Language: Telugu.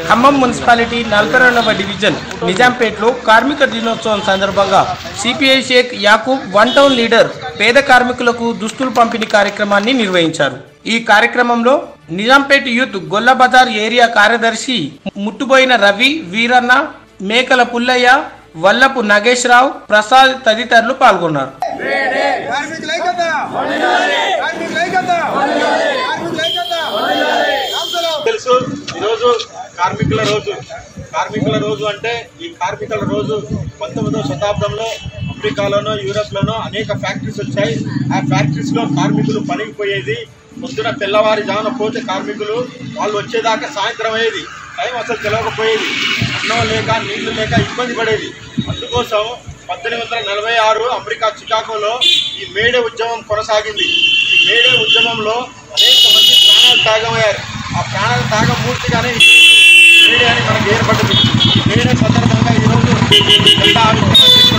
ఖమ్మం మున్సిపాలిటీ నలభై రెండవ డివిజన్ నిజాంపేటలో కార్మిక దినోత్సవం సందర్భంగా CPI Sheikh Yakub one town leader పేద కార్మికులకు దుస్తులు పంపిణీ కార్యక్రమాన్ని నిర్వహించారు ఈ కార్యక్రమంలో నిజాంపేట యూత్ గొల్ల బజార్ ఏరియా కార్యదర్శి ముట్టుబోయిన రవి వీరన్న మేకల పుల్లయ్య వల్లపు నాగేష్ రావు ప్రసాద్ తదితరులు పాల్గొన్నారు కార్మికుల ఐక్యత కార్మికుల ఐక్యత కార్మికుల ఐక్యత రామసరావు తెలుసు ఈరోజు కార్మికుల రోజు కార్మికుల రోజు అంటే ఈ కార్మికుల రోజు పంతొమ్మిదవ శతాబ్దంలో అమెరికాలోనో యూరోప్లోనో అనేక ఫ్యాక్టరీస్ వచ్చాయి ఆ ఫ్యాక్టరీస్లో కార్మికులు పనికి పోయేది పొద్దున తెల్లవారుజామున పోతే కార్మికులు వాళ్ళు వచ్చేదాకా సాయంత్రం అయ్యేది టైం అసలు తెలియకపోయేది అన్నం లేక నీళ్లు లేక ఇబ్బంది పడేది అందుకోసం పద్దెనిమిది వందల నలభై ఆరు అమెరికా చికాగోలో ఈ మేడే ఉద్యమం కొనసాగింది ఈ మేడే ఉద్యమంలో అనేక మంది ప్రాణాలు త్యాగమయ్యారు ఆ ప్రాణాల త్యాగం మూర్తిగానే ఈ మేడే అని మనకు ఏర్పడ్డది ఈ మేడే సందర్భంగా ఈరోజు జెండా ఆవిష్కరణ